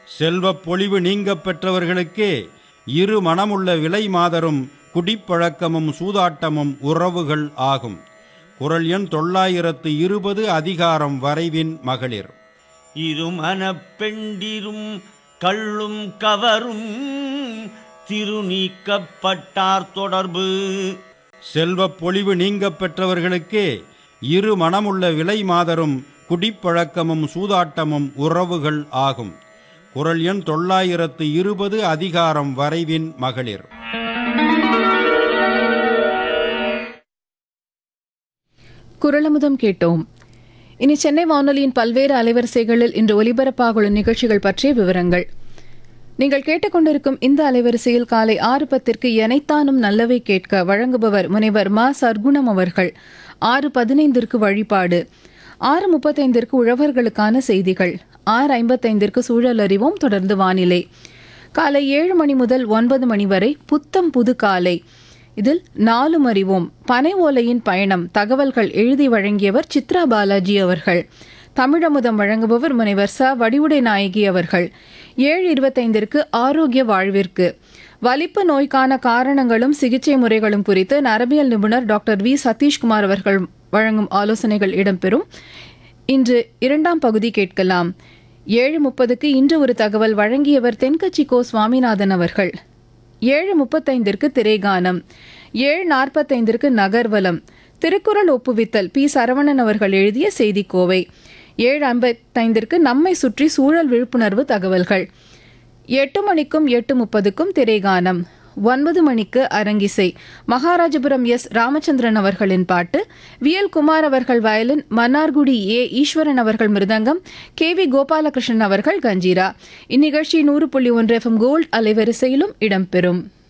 செல்வப் பொலிவு நீங்கப் பெற்றவர்களுக்கே இரு மனமுள்ள விலை மாதரும் குடிப்பழக்கமும் சூதாட்டமும் உறவுகள் ஆகும் குரல் எண் தொள்ளாயிரத்து இருபது அதிகாரம் வரைவின் மகளிர் இருமனப் பெண்டிரும் கள்ளும் கவரும் திருநீக்கப்பட்டார் தொடர்பு செல்வப் பொலிவு நீங்கப் பெற்றவர்களுக்கே இரு மனமுள்ள விலை மாதரும் குடிப்பழக்கமும் சூதாட்டமும் உறவுகள் ஆகும் குரல் எண் தொள்ளாயிரத்து இருபது அதிகாரம் வரைவின் மகளிர் குரலமுதம் கேட்டோம் இனி சென்னை வானொலியின் பல்வேறு அலைவரிசைகளில் இன்று ஒலிபரப்பாகுள்ள நிகழ்ச்சிகள் பற்றிய விவரங்கள் நீங்கள் கேட்டுக்கொண்டிருக்கும் இந்த அலைவரிசையில் காலை ஆறு பத்திற்கு எனைத்தானும் நல்லவை கேட்க வழங்குபவர் முனைவர் மா சர்க்குணம் அவர்கள் ஆறு பதினைந்திற்கு வழிபாடு ஆறு முப்பத்தைந்திற்கு உழவர்களுக்கான செய்திகள் ஆறு ஐம்பத்தைந்திற்கு சூழல் அறிவோம் தொடர்ந்து வானிலை காலை ஏழு மணி முதல் ஒன்பது மணி வரை புத்தம் புது காலை இதில் நாலும் அறிவோம் பனை ஓலையின் பயணம் தகவல்கள் எழுதி வழங்கியவர் சித்ரா பாலாஜி அவர்கள் தமிழமுதம் வழங்குபவர் முனைவர் ச வடிவுடை நாயகி அவர்கள் ஏழு இருபத்தைந்திற்கு ஆரோக்கிய வாழ்விற்கு வலிப்பு நோய்க்கான காரணங்களும் சிகிச்சை முறைகளும் குறித்து நரபியல் நிபுணர் டாக்டர் வி சதீஷ்குமார் அவர்கள் வழங்கும் ஆலோசனைகள் இடம்பெறும் இன்று இரண்டாம் பகுதி கேட்கலாம் ஏழு முப்பதுக்கு இன்று ஒரு தகவல் வழங்கியவர் தென்கட்சி கோ சுவாமிநாதன் அவர்கள் ஏழு முப்பத்தைந்திற்கு திரைகானம் ஏழு நாற்பத்தைந்திற்கு நகர்வலம் திருக்குறள் ஒப்புவித்தல் பி சரவணன் அவர்கள் எழுதிய செய்திக்கோவை ஏழு ஐம்பத்தைந்திற்கு நம்மை சுற்றி சூழல் விழிப்புணர்வு தகவல்கள் எட்டு மணிக்கும் எட்டு முப்பதுக்கும் திரைகானம் ஒன்பது மணிக்கு அரங்கிசை மகாராஜபுரம் எஸ் ராமச்சந்திரன் அவர்களின் பாட்டு விஎல் குமார் அவர்கள் வயலின் மன்னார்குடி ஏ ஈஸ்வரன் அவர்கள் மிருதங்கம் கே வி கோபாலகிருஷ்ணன் அவர்கள் கஞ்சீரா இந்நிகழ்ச்சி நூறு புள்ளி ஒன்று எஃப்எம் கோல்ட் அலைவரிசையிலும் இடம்பெறும்